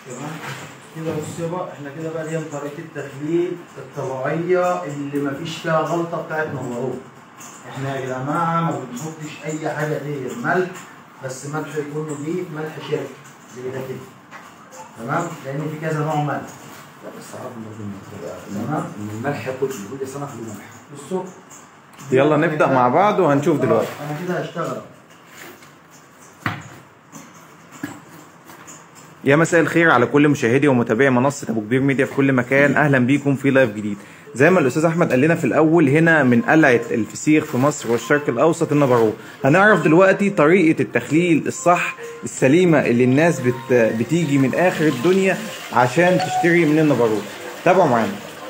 تمام كده بص يابا احنا كده بقى دي طريقه التخليل الطبيعيه اللي مفيش فيها غلطه بتاعت نمرود احنا يا جماعه ما بنحطش اي حاجه غير ملح بس ملح يكون نضيف ملح شركه زي ده كده تمام لان في كذا نوع ملح لا بس عارف برضه ان تمام. ان الملح كل كل سنه له ملح بصوا يلا نبدأ مع بعض وهنشوف دلوقتي انا كده هشتغل يا مساء الخير على كل مشاهدي ومتابعي منصة أبو كبير ميديا في كل مكان أهلا بيكم في لايف جديد زي ما الأستاذ أحمد قال لنا في الأول هنا من قلعة الفسيخ في مصر والشرق الأوسط النبرو هنعرف دلوقتي طريقة التخليل الصح السليمة اللي الناس بت... بتيجي من آخر الدنيا عشان تشتري من النبرو تابعوا معانا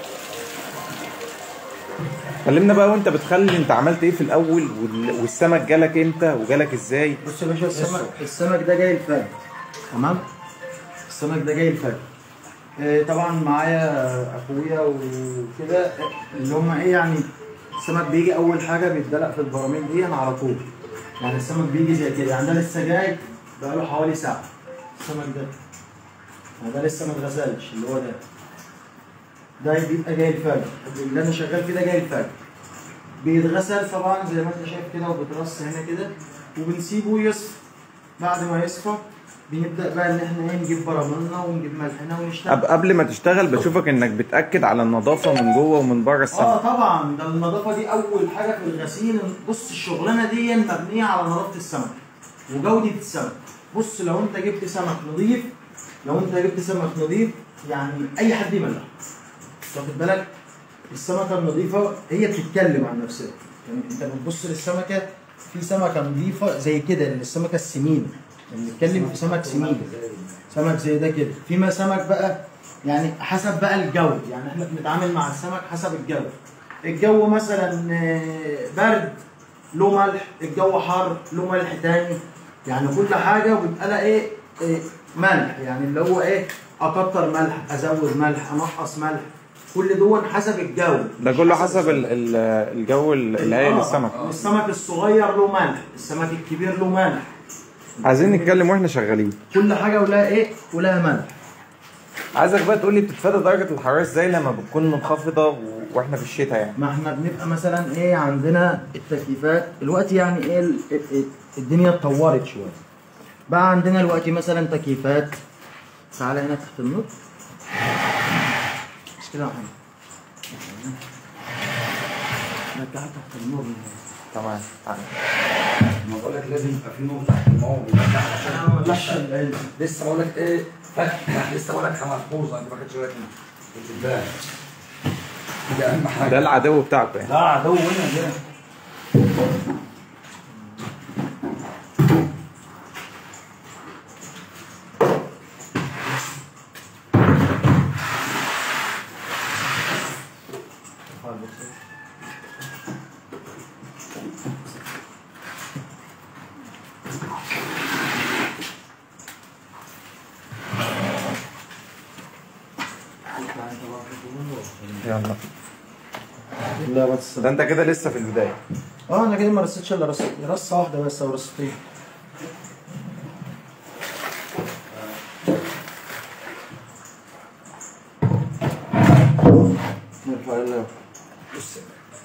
كلمنا بقى وانت بتخلي انت عملت ايه في الاول وال- والسمك جالك امتى وجالك ازاي بص يا باشا السمك السمك ده جاي الفجر تمام السمك ده جاي الفجر آه، طبعا معايا اخويا وكده اللي هم ايه يعني السمك بيجي اول حاجه بيتدلق في البراميل دي على طول يعني السمك بيجي زي كده يعني ده لسه جاي بقاله حوالي ساعه السمك ده يعني ده لسه ما اتغسلش اللي هو ده ده بيبقى جاي الفجر اللي انا شغال فيه ده جاي الفجر بيتغسل طبعا زي ما انت شايف كده وبيترص هنا كده وبنسيبه يصفى بعد ما يصفى بنبدا بقى ان احنا ايه نجيب براملنا ونجيب ملحنا ونشتغل قب- قبل ما تشتغل بشوفك انك بتاكد على النظافه من جوه ومن بره اه السمك طبعا ده النظافه دي اول حاجه في الغسيل بص الشغلانه دي مبنيه على نظافه السمك وجوده السمك بص لو انت جبت سمك نظيف لو انت جبت سمك نظيف يعني اي حد يملح واخد بالك السمكه النظيفه هي بتتكلم عن نفسها يعني انت بتبص للسمكه في سمكه نظيفه زي كده اللي السمكه السمينه يعني بنتكلم في سمك سمين سمك زي ده كده فيما سمك بقى يعني حسب بقى الجو يعني احنا بنتعامل مع السمك حسب الجو الجو مثلا آه، برد له ملح الجو حر له ملح تاني يعني كل حاجه وبيبقى لها ايه إيه، ملح يعني اللي هو ايه اكتر ملح ازود ملح انقص ملح كل دول حسب الجو ده كله حسب ال- ال- الجو الهائل آه، للسمك السمك الصغير له ملح السمك الكبير له ملح عايزين نتكلم واحنا شغالين كل حاجه ولها ايه ولها ملح عايزك بقى تقول لي بتتفادى درجه الحراره ازاي لما بتكون منخفضه و- واحنا في الشتاء يعني ما احنا بنبقى مثلا ايه عندنا التكييفات دلوقتي يعني ايه ال- ال- الدنيا اتطورت شويه بقى عندنا دلوقتي مثلا تكييفات تعالى هنا تحت النور مش كده يا محمد رجعها تحت النور تمام تعال. ما بقول لك لازم يبقى في نور تحت الماء وبيفتح عشان انا ما بلحش العلم لسه بقول لك ايه فتح لسه بقول لك ملحوظه انت ما خدتش بالك منها انتباه دي اهم ده حاجه العدو بتاعكم يعني لا عدو هنا ده يلا لا بس ده انت كده لسه في البدايه اه انا كده ما رصيتش الا رصه رصه واحده بس او رصتين نرفع ال- بص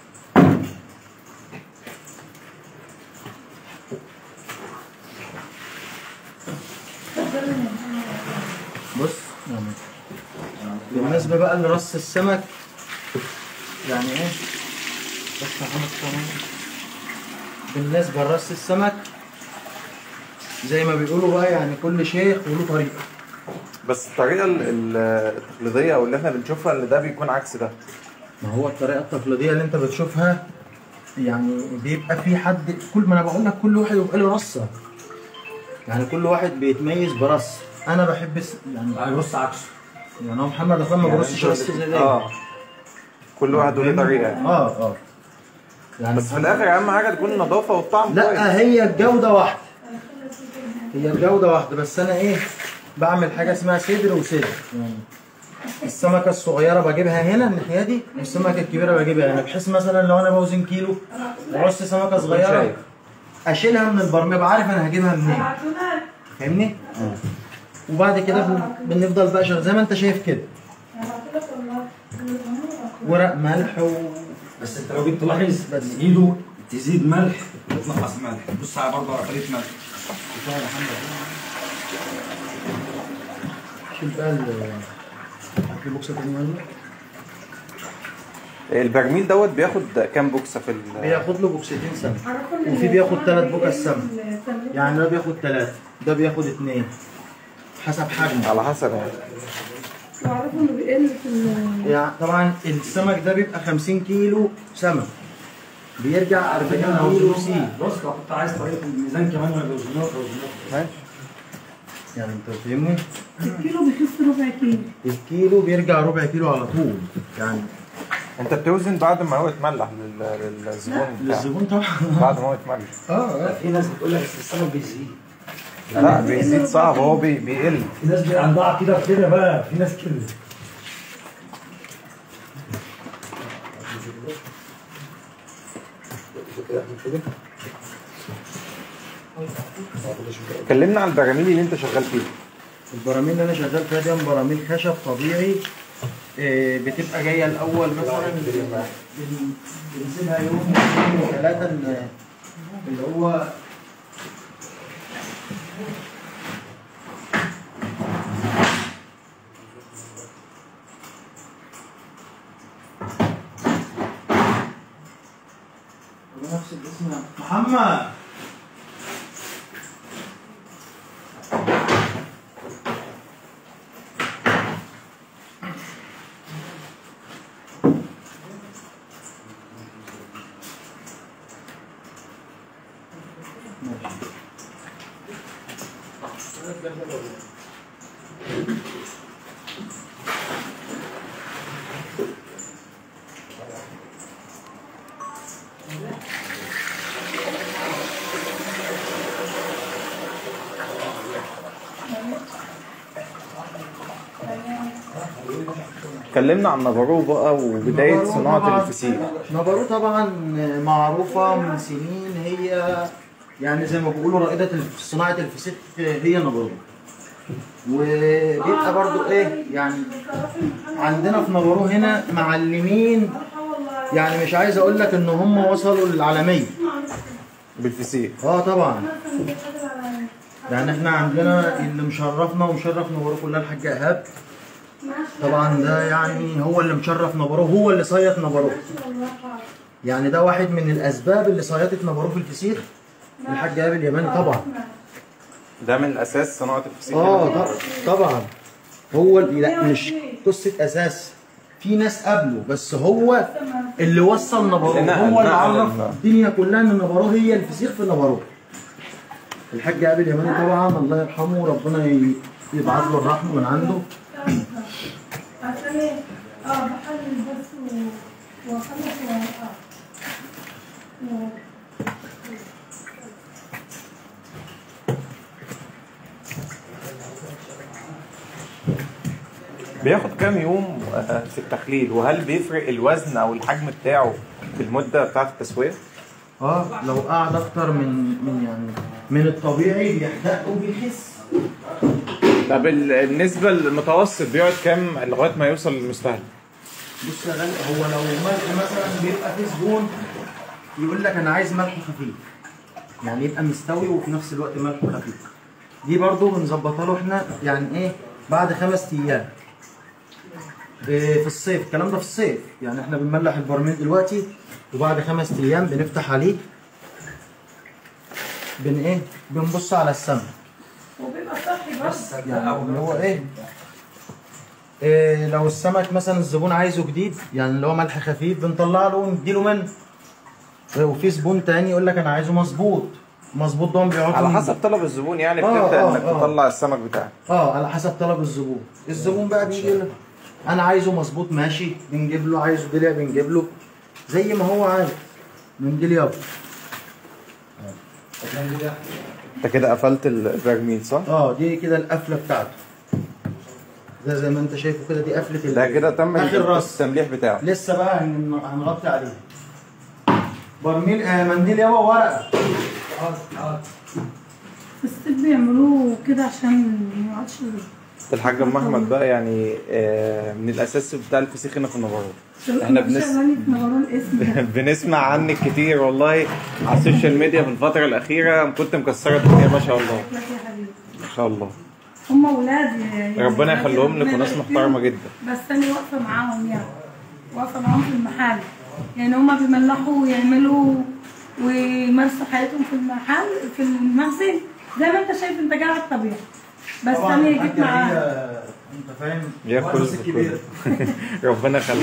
بص بالنسبه بقى لرص السمك يعني ايه بس محمد كمان بالنسبه لرص السمك زي ما بيقولوا بقى يعني كل شيخ وله طريقه بس الطريقه ال- ال- التقليديه او اللي احنا بنشوفها اللي ده بيكون عكس ده ما هو الطريقه التقليديه اللي انت بتشوفها يعني بيبقى في حد كل ما انا بقول لك كل واحد يبقى له رصه يعني كل واحد بيتميز برص انا بحب الس- يعني بص عكسه يعني هو محمد اخوان ما يعني بيرصش انتوا- رص زي ده اه كل واحد له طريقه يعني. اه اه يعني بس في الاخر اهم حاجه تكون النظافه والطعم كويس لا هي الجودة واحدة هي الجودة واحدة بس أنا إيه بعمل حاجة اسمها صدر وصدر يعني السمكة الصغيرة بجيبها هنا الناحية دي والسمكة الكبيرة بجيبها هنا بحيث مثلا لو أنا بوزن كيلو وعوزت سمكة صغيرة شايف. أشيلها من البرميل أبقى عارف أنا هجيبها منين فاهمني؟ وبعد كده بن- بنفضل بقى شغال زي ما انت شايف كده ورق ملح و بس انت لو جيت تلاحظ بس. ايده تزيد ملح وتنقص ملح بص على برضه على طريقه ملح شيل بقى ال هات لي بوكسه تاني منه البرميل دوت بياخد كام بوكسه في ال بياخد له بوكستين سمك وفي بياخد تلات بوكس سمك يعني ده بياخد ثلاثة ده بياخد اثنين حسب حجمه على حسب يعني وعرفوا انه بيقل في ال- يعني طبعا السمك ده بيبقى 50 كيلو سمك بيرجع 40 كيلو سي بص لو كنت عايز طريقه الميزان كمان ولا بوزنات وزنات ماشي يعني انت فاهمني الكيلو بيخس ربع كيلو الكيلو بيرجع ربع كيلو على طول يعني انت بتوزن بعد ما هو يتملح لل- للزبون بتاعك. للزبون طبعا بعد ما هو يتملح اه في ناس بتقول لك السمك بيزيد لا بيزيد صعب هو بي- بيقل في ناس بي- عندها كده كده بقى في ناس كده كلمنا على البراميل اللي انت شغال فيها البراميل اللي انا شغال فيها دي براميل خشب طبيعي آه، بتبقى جايه الاول مثلا بن- بنسيبها يوم يومين وثلاثه ال- اللي هو نفس الاسم محمد كلمنا عن نبروه بقى وبدايه نبروه صناعه طبعاً- الفسيخ نبروه طبعا معروفة من سنين هي يعني زي ما بيقولوا رائدة الف- صناعة الفسيخ هي نبروه وبيبقى برضو ايه يعني عندنا في نبروه هنا معلمين يعني مش عايز اقول لك ان هم وصلوا للعالمية بالفسيخ اه طبعا يعني احنا عندنا اللي مشرفنا ومشرف نبروه كلها الحاج ايهاب طبعا ده يعني هو اللي مشرف نبروه هو اللي صيط نبروه يعني ده واحد من الاسباب اللي صيادة نبروه في الفسيخ الحاج ايهاب اليماني طبعا ده من اساس صناعه الفسيخ اه هنا. ط- طبعا هو اللي لا مش قصه اساس في ناس قبله بس هو اللي وصل نبروه اللي نقل- هو اللي نقل عرف ال- الدنيا كلها ان نبروه هي الفسيخ في نبروه الحاج ايهاب اليماني طبعا الله يرحمه ربنا ي- يبعث له الرحمه من عنده عشان ايه؟ اه بحلل بس و- واخلص و- اه و- بياخد كام يوم آه، في التخليل وهل بيفرق الوزن او الحجم بتاعه في المده بتاعه التسويه اه لو قعد اكتر من من يعني من الطبيعي بيحتاج وبيخس طب ال- النسبه المتوسط بيقعد كام لغايه ما يوصل للمستهلك بص يا غالي هو لو ملح مثلا بيبقى في زبون يقول لك انا عايز ملح خفيف يعني يبقى مستوي وفي نفس الوقت ملح خفيف دي برضو بنظبطها له احنا يعني ايه بعد خمس ايام إيه في الصيف الكلام ده في الصيف يعني احنا بنملح البرميل دلوقتي وبعد خمس ايام بنفتح عليه بن ايه بنبص على السمك وبيبقى صحي بس يعني اللي هو ايه إيه لو السمك مثلا الزبون عايزه جديد يعني اللي هو ملح خفيف بنطلع له ونديله منه إيه، وفي زبون تاني يقول لك انا عايزه مظبوط مظبوط ده بيقعد على حسب طلب الزبون يعني آه، بتبدا آه، انك آه. تطلع السمك بتاعك اه على حسب طلب الزبون الزبون بقى بيجي لك انا عايزه مظبوط ماشي بنجيب له عايزه دلع بنجيب له زي ما هو عايز بنجيب يابا انت كده قفلت البرميل صح؟ اه دي كده القفله بتاعته ده زي ما انت شايفه كده دي قفله ال- ده كده تم اخر راس التمليح بتاعه لسه بقى هن- هنغطي عليه برميل آه منديل يابا ورقه في الصيف بيعملوه كده عشان ما يقعدش الحاج ام احمد بقى يعني آه، من الاساس بتاع الفسيخ هنا في النبارات احنا بنس... شغالين في نوران اسم ده بنسمع عنك كتير والله على السوشيال ميديا في الفترة الأخيرة كنت مكسرة الدنيا ما شاء الله لك يا حبيبي ما شاء الله هم ولادي يعني ربنا يخليهم لك ربنا وناس يبارك محترمة فيهم. جدا بس انا واقفه معاهم يعني واقفه معاهم في المحل يعني هما بيملحوا ويعملوا ويمارسوا حياتهم في المحل في المخزن زي ما انت شايف انت قاعد طبيعي بس طبعا انا جيت الحاجة معاها هي انت فاهم ياكل وقت بس كبير ربنا يخليهم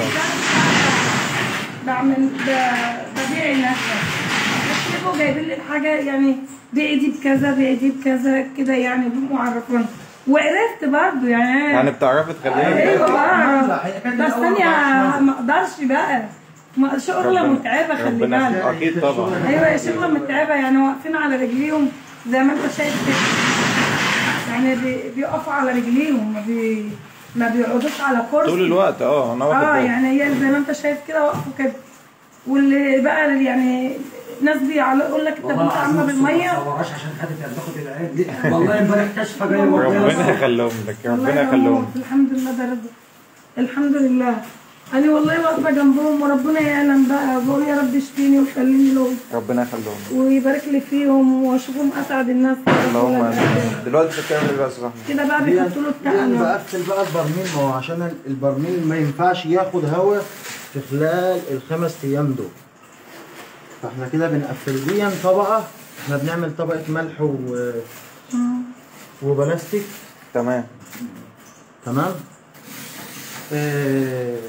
بعمل ب- ببيع نفسي بس يبقوا جايبين لي الحاجه يعني بيعي دي بكذا بيعي دي بكذا كده يعني بيبقوا معرفين وعرفت برضه يعني يعني بتعرفي تخليها ايوه بعرف لا، هي كانت بس الأول انا ما بعرفش ما اقدرش بقى ما- شغله ربنا- متعبه خلي ربنا بالك أكيد طبعا ايوه يا شغله متعبه يعني واقفين على رجليهم زي ما انت شايف كده يعني بي- بيقفوا على رجليهم ما بي ما بيقعدوش على كرسي طول الوقت اه انا واخد اه بالي يعني هي زي ما انت شايف كده وقفوا كده واللي بقى يعني ناس بيعلق يقول لك انت بنت عامله بالميه ما صورهاش عشان خدت باخد العين دي والله امبارح كشفه جايه ربنا يخليهم لك الله ربنا يخليهم يرحمهم. الحمد لله ده رزق الحمد لله انا والله واقفه جنبهم وربنا يعلم بقى بقول يا رب اشفيني وخليني لهم ربنا يخليهم ويبارك لي فيهم واشوفهم اسعد الناس اللهم امين دلوقتي بتتكلم ايه بقى يا استاذ احمد كده بقى دي بيحطوا له دي التقل بقفل بقى البرميل ما هو عشان البرميل ما ينفعش ياخد هواء في خلال الخمس ايام دول فاحنا كده بنقفل دي طبقه احنا بنعمل طبقه ملح و... وبلاستيك تمام تمام آه،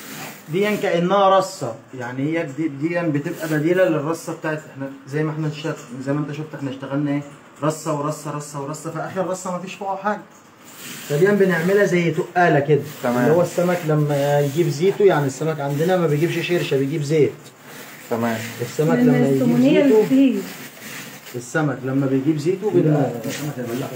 دي كانها رصه يعني هي دي, دي بتبقى بديله للرصه بتاعت احنا زي ما احنا اشتغل زي ما انت شفت احنا اشتغلنا ايه رصه ورصه رصه ورصه في اخر رصه ما فيش فوقها حاجه فدي بنعملها زي تقاله كده تمام. اللي هو السمك لما يجيب زيته يعني السمك عندنا ما بيجيبش شرشه بيجيب زيت تمام السمك من لما يجيب السمونيه اللي زيته فيه السمك لما بيجيب زيته بن... السمك لما ياخد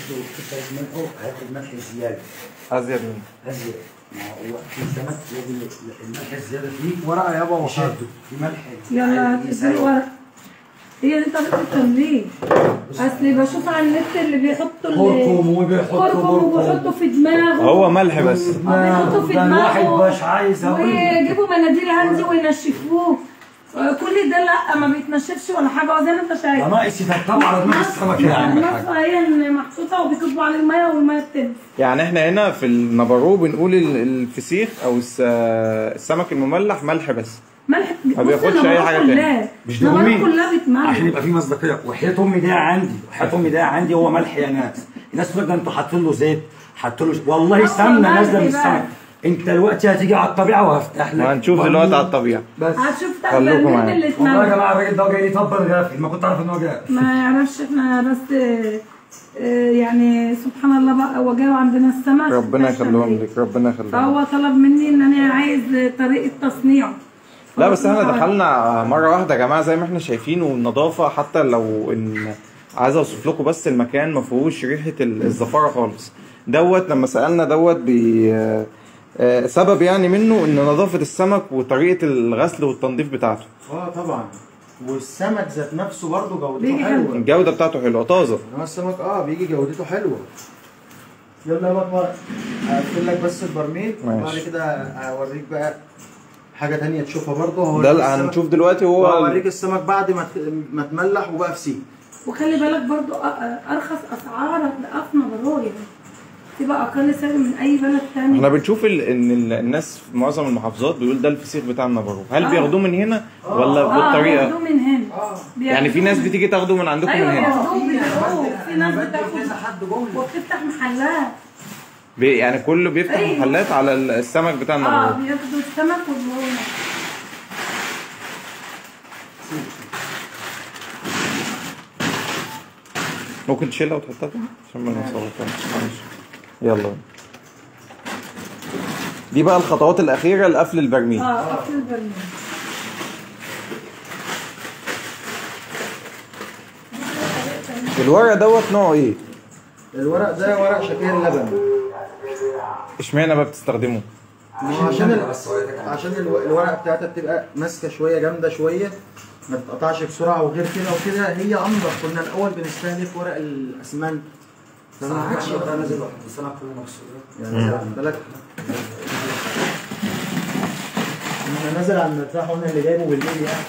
ملح هياخد ملح زياده ازيد مني ازيد ما هو في سمك لازم الملح الزياده فيه ورقه يابا وحط يشده في ملح يلا ادي الورق هي دي طريقه التمرين اصلي بشوف على النت اللي بيحطوا كركم وبيحطوا كركم كركم. وبيحطوا في دماغه هو ملح بس بيحطوا في ده الواحد دماغه مش عايز اقول ويجيبوا مناديل هاندي وينشفوه كل ده لا ما بيتنشفش ولا حاجه هو زي ما انت ده شايف ناقص يتطبع على دماغ السمك يا عم الحاج النصفة هي اللي محطوطه وبيكبوا على الميه والميه بتنزل يعني احنا هنا في النبارو بنقول ال- الفسيخ او الس- السمك المملح ملح بس ملح ما بياخدش أي حاجة تاني. مش ده النبات أمي. كلها بتملح عشان يبقى في مصداقيه وحياه امي ده عندي وحياه امي ده عندي هو ملح يا ناس الناس تقول ده انتوا حاطين له زيت حاطين له والله سمنه ملح نازله من بقى. السمك انت دلوقتي هتيجي على الطبيعه وهفتح لك وهنشوف برميل. دلوقتي على الطبيعه بس هتشوف خلوكم تقريبا معايا. اللي والله يا اتملح جماعه الراجل ده جاي لي طبل غافل ما كنت اعرف ان هو جاي ما يعرفش احنا بس آه، آه، يعني سبحان الله بقى هو جاي عندنا السمك ربنا عشان يخليهم إيه؟ لك ربنا يخليهم فهو طلب مني ان انا عايز طريقه تصنيعه لا بس احنا دخلنا مره واحده يا جماعه زي ما احنا شايفين والنظافه حتى لو ان عايز اوصف لكم بس المكان ما فيهوش ريحه ال- الزفاره خالص دوت لما سالنا دوت بي آه، سبب يعني منه ان نظافه السمك وطريقه الغسل والتنظيف بتاعته اه طبعا والسمك ذات نفسه برضه جودته بيجي حلوه الجوده بتاعته حلوه طازه انما السمك اه بيجي جودته حلوه يلا يا بطل هقفل لك بس البرميل ماشي. وبعد كده هوريك بقى حاجه تانية تشوفها برضه هوريك ده اللي السمك- هنشوف دلوقتي هو وهوريك السمك بعد ما ت- ما تملح وبقى فسيخ وخلي بالك برضو أ- ارخص اسعار هتلاقيها في نبراوي تبقى اقل سعر من اي بلد تاني احنا بنشوف ال- ان ال- الناس في معظم المحافظات بيقول ده الفسيخ بتاع النبارو هل آه. بياخدوه من هنا ولا اه بالطريقه بياخدوه من هنا يعني في ناس بتيجي تاخده من عندكم ايوه من هنا بياخدوه بيبيعوه في ناس كذا بتاخد حد جوه وبتفتح محلات بي- يعني كله بيفتح أيوة. محلات على ال- السمك بتاع اه النبارو بياخدوا السمك والمونه ممكن تشيلها وتحطها تاني عشان ما نوصلها تاني معلش يلا دي بقى الخطوات الأخيرة لقفل البرميل اه قفل البرميل الورق دوت نوعه ايه؟ الورق ده ورق شكير لبن اشمعنى بقى بتستخدمه؟ ما هو عشان ال... عشان الو- الورقه بتاعتها بتبقى ماسكه شويه جامده شويه ما تتقطعش بسرعه وغير كده وكده هي انضف كنا الاول بنستهلك ورق الاسمنت فما عادش ده نازل واحد السنه كله مكسور يعني خد بالك انا نازل على المرتاح وانا اللي جايبه بالليل يعني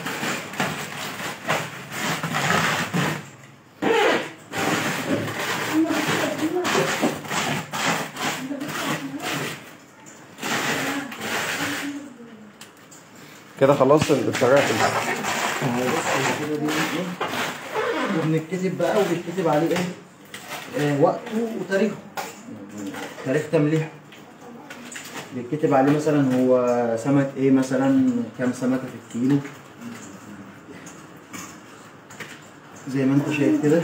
كده خلاص الطريقه خلصت اهو بص هي كده دي ايه وبنكتب بقى وبيتكتب عليه ايه آه وقته وتاريخه يعني تاريخ تمليحه بيتكتب عليه مثلا هو سمك ايه مثلا كام سمكه في الكيلو زي ما انت شايف كده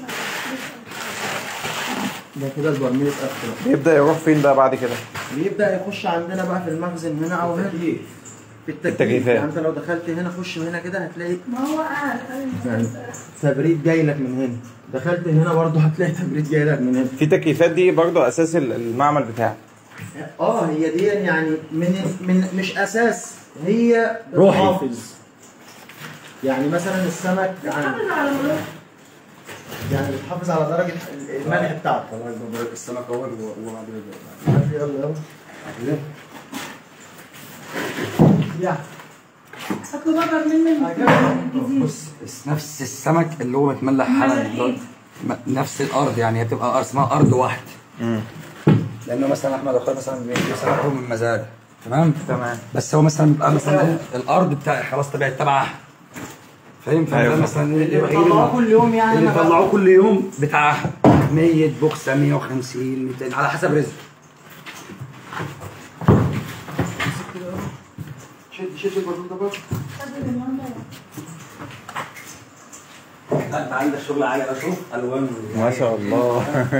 ده كده البرميل اتقفل يبدا يروح فين بقى بعد كده بيبدا يخش عندنا بقى في المخزن هنا او هنا في التكييف التكييفات. يعني انت لو دخلت هنا خش من هنا كده هتلاقي ما هو قاعد يعني تبريد جاي لك من هنا دخلت هنا برضه هتلاقي تبريد جاي لك من هنا في تكييفات دي برضو اساس ال- المعمل بتاعك اه هي دي يعني من من مش اساس هي روحي. بتحافظ يعني مثلا السمك يعني, حافظ على ملوك يعني بتحافظ على درجه الملح بتاعته الله يبارك السمك اول وبعد يلا يلا يا هاتوا بقى برميل من الجديد بص نفس السمك اللي هو متملح حالا اللي هو م- نفس الارض يعني هي بتبقى أرض اسمها ارض واحده لانه مثلا احمد اخويا مثلا بيجيب سمكه من مزارع تمام تمام بس هو مثلا بيبقى مثلا إيه، الارض بتاع خلاص طبيعت تبعها فاهم فاهم أيوة. مثلا إيه اللي بيطلعوه كل يوم يعني اللي أنا بيطلعوه كل يوم بتاعها 100 بوكسه 150 200 على حسب رزقه شد شد البرميل ده بقى انت عندك شغل عالي اشوف الوان ما شاء الله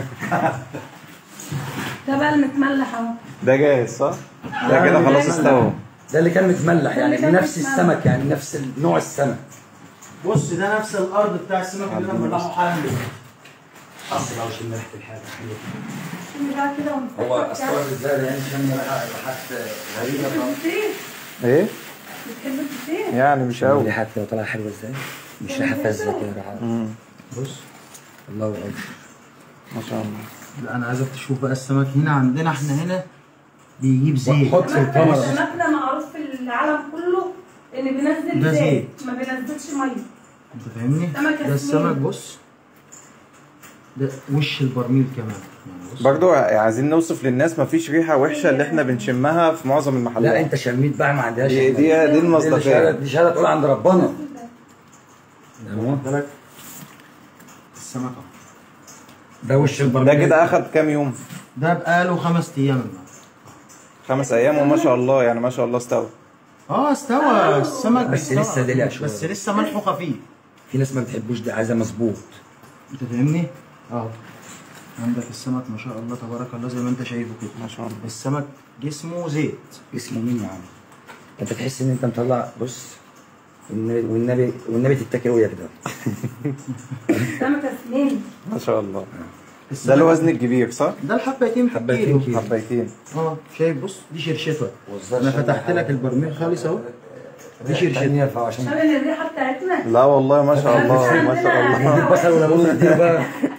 ده بقى المتملح اهو ده جاهز صح؟ ده كده خلاص استوى ده اللي كان متملح ده اللي يعني كان نفس متملح. السمك يعني نفس نوع السمك بص ده نفس الارض بتاع السمك اللي انا ملاحه حالا دلوقتي حصل او شم ريحه الحاجه حلوه شيل بقى كده ونفك هو يعني. استوعب ازاي يعني شم ريحه ريحات غريبه بتحب الفطير؟ ايه؟ بتحب الفطير؟ يعني مش قوي ريحات لو طالعه حلوه ازاي مش ريحه فازه كده ريحه بص الله اكبر ما شاء الله لا انا عايزك تشوف بقى السمك هنا عندنا احنا هنا بيجيب زيت حط في الكاميرا السمك ده معروف في العالم كله ان بينزل ده زيت زيت. ما بينزلش ميه انت فاهمني سمك ده ياسمين. السمك بص ده وش البرميل كمان يعني بص برضو عايزين نوصف للناس مفيش ريحه وحشه اللي احنا بنشمها في معظم المحلات لا انت شميت بقى ما عندهاش دي دي, دي دي المصداقيه شهاده دي شهاده تقول عند ربنا خد بالك السمك اهو ده وش ده البرميل كده اخد كام يوم؟ ده بقاله خمس ايام النهارده. خمس ايام وما شاء الله يعني ما شاء الله استوى اه استوى السمك بس استوى. لسه دلع شوية. بس لسه ملحه خفيف في ناس ما بتحبوش ده عايزه مظبوط انت فاهمني؟ اه عندك السمك ما شاء الله تبارك الله زي ما انت شايفه كده ما شاء الله السمك جسمه زيت اسمه مين يا عم انت تحس ان انت مطلع بص والنبي والنبي والنبي تتاكل وياك ده سمك ياسمين ما شاء الله ده السمك- الوزن الكبير صح؟ ده الحبايتين في حبايتين الكيلو كيلو. حبيتين اه شايف بص دي شرشفه انا فتحت لك البرميل خالص اهو دي شرشفه تانية فعشان شبه الريحه بتاعتنا لا والله ما شاء الله ما شاء الله البصل والليمون اديله بقى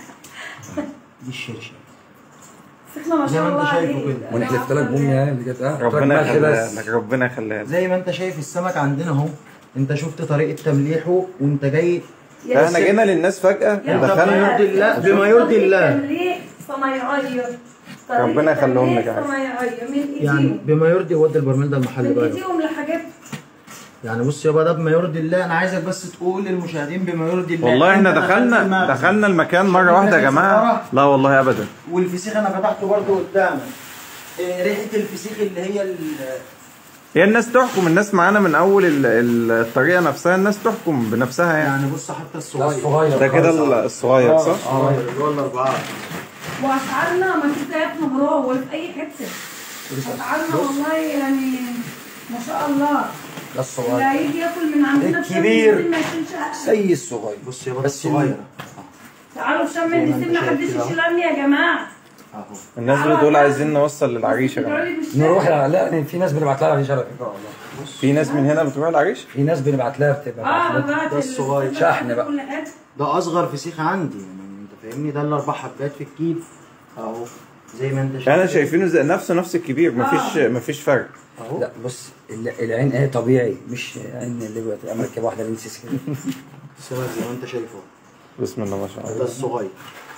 دي الشرشفه سخنه ما زي شاء ما انت الله شايفه عليك. كده. وانا حلفت لك بامي يعني اللي كانت اه ربنا ملح يخليها بس لك ربنا يخليها لك زي ما انت شايف السمك عندنا اهو انت شفت طريقه تمليحه وانت جاي ده احنا جينا للناس فجأة يا بما دخلنا يرضي الله بما يرضي الله تمليح صنايعيه طريقة ربنا يخليهم لك تمليح عادي. صنايعيه من يعني ايديهم بما يرضي ودي البرميل ده المحل من بقى ايديهم لحاجات يعني بص يابا ده بما يرضي الله انا عايزك بس تقول للمشاهدين بما يرضي الله والله احنا انت دخلت دخلنا المخزن دخلنا المكان مرة واحدة يا جماعة لا والله ابدا والفسيخ انا فتحته برضه قدامك إيه، ريحه الفسيخ اللي هي ال- هي الناس تحكم الناس معانا من اول ال- ال- الطريقة نفسها الناس تحكم بنفسها يعني يعني بص حتى ده الصغير الصغير ده كده ال- الصغير صح؟ اه اللي هو الاربعه واسعارنا ما فيش زيها في مبروه ولا في اي حته اسعارنا والله يعني ما شاء الله ده اللي الصغير هيجي ياكل من عندنا في شم الكبير. النسيم ما يشيلش حاجة. زي الصغير بص يابا ده بس الصغير تعالوا في شم زي ما انت النسيم ما شايف حدش كده. يشيل عني يا جماعه اهو الناس بتقول عايزين نوصل للعريش يا جماعه نروح لا لا في ناس بنبعت لها عريش على فكره والله في ناس من هنا بتروح العريش في ناس بنبعت لها بتبقى اه بعت لها. بعد ده الصغير. شحن بقى. كل حاجه ده اصغر فسيخ عندي يعني انت فاهمني ده الاربع حبات في الكيل اهو زي ما انت شايف انا شايفينه زي نفسه نفس الكبير مفيش مفيش فرق اهو لا بص ال- العين ايه طبيعي مش عين اللي بقت مركب واحده لينسيس كده السمك زي ما انت شايفه بسم الله ما شاء ده الله الصغير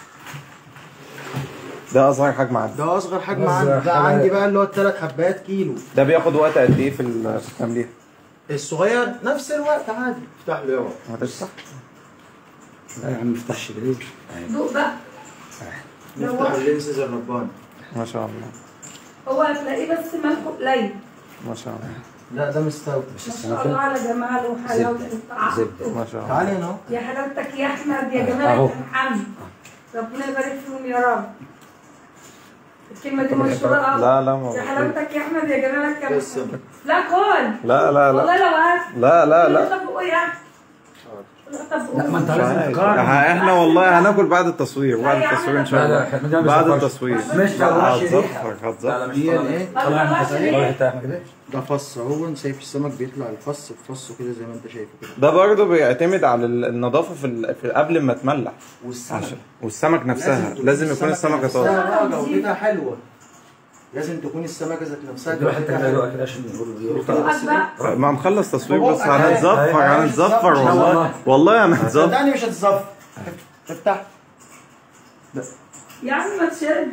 ده اصغر حجم عندي ده اصغر حجم أصغر عندي ده حاجة. عندي بقى اللي هو الثلاث حبات كيلو ده بياخد وقت قد ايه في ال- في التمليح؟ الصغير نفس الوقت عادي افتح له يابا ما تفتح لا يا عم ما افتحش بالليل دوق بقى لو نفتح اللينسز الرباني ما شاء الله هو هتلاقيه بس ملحه قليل ما شاء الله لا ده مستوي بس ما شاء الله السمكه على جماله وحلاوته زبده ما شاء الله تعالي هنا اهو يا حلاوتك يا احمد يا أهو. جمالك يا محمد ربنا يبارك فيهم يا رب الكلمه دي مشهوره قوي لا لا ما يا حلاوتك يا احمد يا جمالك يا بس محمد لا كل لا لا والله لا لو هات لا لا لا طب قول يا طب قول. لا ما انت مش لازم عايز. تقارن ها- احنا والله هناكل بعد التصوير بعد لا يا عم التصوير ان شاء لا، لا، الله احنا بنعمل بعد زفاف. التصوير مش طلعش ريحه هتزفر هتزفر دي ايه طلع طلع انت ريحة. طلع انت يا احمد ده فص اهو انت شايف السمك بيطلع الفص بفصه كده زي ما انت شايفه كده ده برضه بيعتمد على ال- النظافه في, ال... في قبل ما تملح والسمك عشان والسمك نفسها لازم يكون السمكه نفسها طازه بقى جودتها حلوه لازم تكون السمكه ذات نفسها دي واحد جودتها كده حلوه كده عشان نقول دوقك بقى ما هنخلص تصوير بقى بس أهي. هنتزفر أهي. هنتزفر أهي. والله والله هنتزفر صدقني مش هتتظبط افتح يا عم ما تشد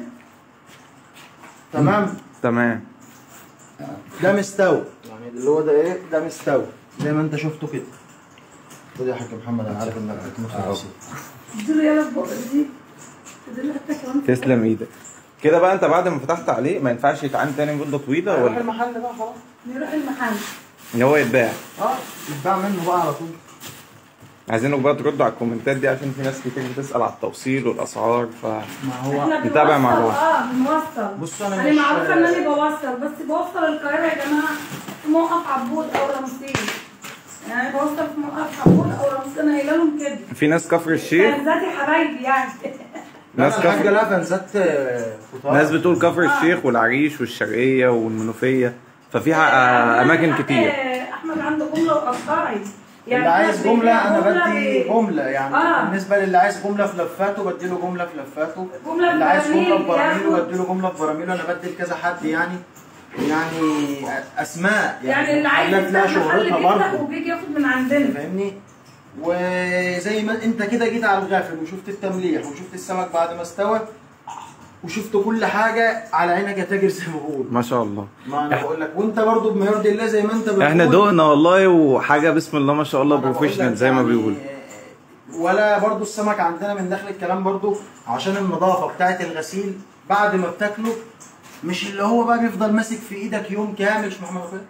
تمام تمام ده مستوي يعني اللي هو ده ايه ده مستوي زي ما انت شفته كده خد يا حاج محمد انا عارف انك بتموت في أهو. الفسيخ. اديله يلا في بقك دي اديله حتى كمان في تسلم ايدك كده بقى انت بعد ما فتحت عليه ما ينفعش يتعان تاني مده طويله نروح ولا المحل بقى خلاص نروح المحل ان هو يتباع اه يتباع منه بقى على طول عايزينك بقى تردوا على الكومنتات دي عشان في ناس كتير بتسال على التوصيل والاسعار ف ما هو احنا نتابع مع بنوصل بعض. اه بنوصل بص انا انا مش معروفه ان انا بوصل بس بوصل القاهره يا جماعه في موقف عبود او رمسيس يعني بوصل في موقف عبود او رمسيس انا قايله لهم كده في ناس كفر الشيخ كان ذاتي حبايبي يعني ناس ناس الحاجه كفر لا فنزات آه، فطار ناس بتقول كفر الشيخ والعريش والشرقيه والمنوفيه ففي ح- آه، اماكن كتير آه، احمد عنده جمله وقطاعي اللي عايز إحنا جمله انا جملة بدي ب- جمله يعني آه. بالنسبه للي عايز جمله في لفاته بديله جمله في لفاته جملة اللي عايز ببراميل جمله في براميله ياخد. بديله جمله في براميله انا بدي لكذا حد يعني يعني اسماء يعني اللي عايز محلات لها يفتح محل شهرتها بيفتح برضه وبيجي ياخد من عندنا فاهمني وزي ما انت كده جيت على الغافل وشفت التمليح وشفت السمك بعد ما استوى وشفت كل حاجه على عينك يا تاجر زي ما بقول ما شاء الله ما انا بقول لك وانت برضو بما يرضي الله زي ما انت بتقول احنا دقنا والله وحاجه بسم الله ما شاء الله أنا بقول بروفيشنال لك زي ما يعني بيقولوا ولا برضو السمك عندنا من داخل الكلام برضو عشان النظافه بتاعه الغسيل بعد ما بتاكله مش اللي هو بقى بيفضل ماسك في ايدك يوم كامل مش محمد أخويا؟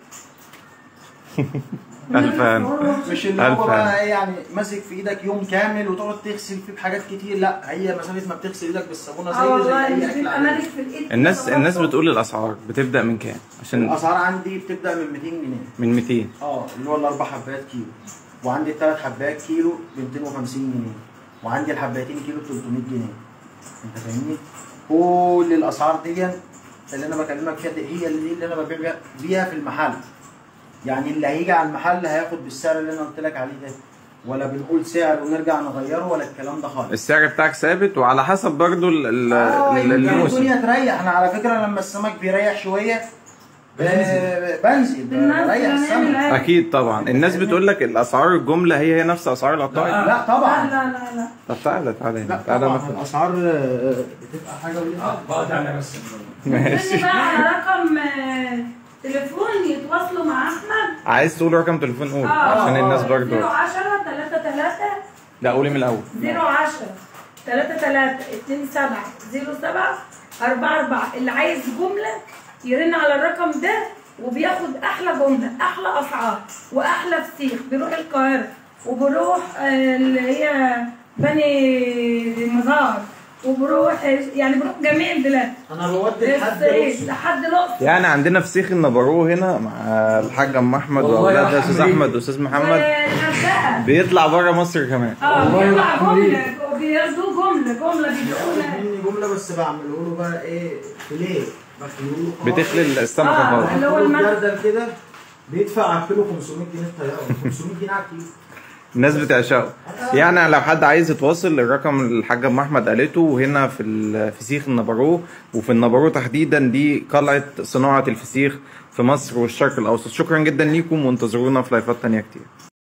ألف هنا. مش اللي ألف هو هنا. بقى إيه يعني ماسك في ايدك يوم كامل وتقعد تغسل فيه بحاجات كتير لا هي مسافه ما بتغسل ايدك بالصابونه اه زي زي والله اي مش اكل بيبقى عادي مالك في الايد الناس كده الناس برضه. بتقول الاسعار بتبدا من كام عشان الاسعار عندي بتبدا من 200 جنيه من 200 اه اللي هو الاربع حبات كيلو وعندي الثلاث حبات كيلو ب 250 جنيه وعندي الحباتين كيلو ب 300 جنيه انت فاهمني كل الاسعار دي اللي انا بكلمك فيها دي هي اللي, اللي انا ببيع بيها- بيها في المحل يعني اللي هيجي على المحل هياخد بالسعر اللي انا قلت لك عليه ده ولا بنقول سعر ونرجع نغيره ولا الكلام ده خالص السعر بتاعك ثابت وعلى حسب برضو ال- ال- اه ال- يمكن الموسم الدنيا تريح انا على فكره لما السمك بيريح شويه آه، بنزل بالناس بريح بنعمل السمك عادي. اكيد طبعا الناس بتقول لك الاسعار الجمله هي هي نفس اسعار القطاعي لا لا طبعا لا لا لا طب تعالى تعالى لا هنا تعالى طبعا ناخد الاسعار آه، بتبقى حاجه ودي بقعد انا بس ماشي ماشي بقى على رقم آه، تليفون يتواصلوا مع احمد عايز تقول رقم تليفون قول اه عشان الناس برضو 010 33 لا قولي من الاول 010 33 27 07 44 اللي عايز جمله يرن على الرقم ده وبياخد احلى جمله احلى اسعار واحلى فسيخ بيروح القاهره وبروح آه، اللي هي بني مزار وبروح يعني بروح جميع البلاد انا بودي لحد الصعيد الأقصر. لحد الاقصر يعني عندنا فسيخ النبروه هنا مع الحاج ام احمد والله يا واولاد استاذ حمدي. احمد واستاذ محمد والغردقه بيطلع بره مصر كمان اه والله بيطلع يا حمدي. جمله بياخدوه جمله جمله ياخد بيدونا مني جمله كده بس بعمله له بقى ايه فيليه بخليه له بتخلي السمكه آه. خالص اللي هو الملح. الجردل كده بيدفع على الكيلو 500 جنيه الطياره 500 جنيه على الكيلو الناس بتعشقه يعني لو حد عايز يتواصل الرقم اللي الحاجه ام احمد قالته هنا في الفسيخ النبرو وفي النبرو تحديدا دي قلعه صناعه الفسيخ في مصر والشرق الاوسط شكرا جدا ليكم وانتظرونا في لايفات تانية كتير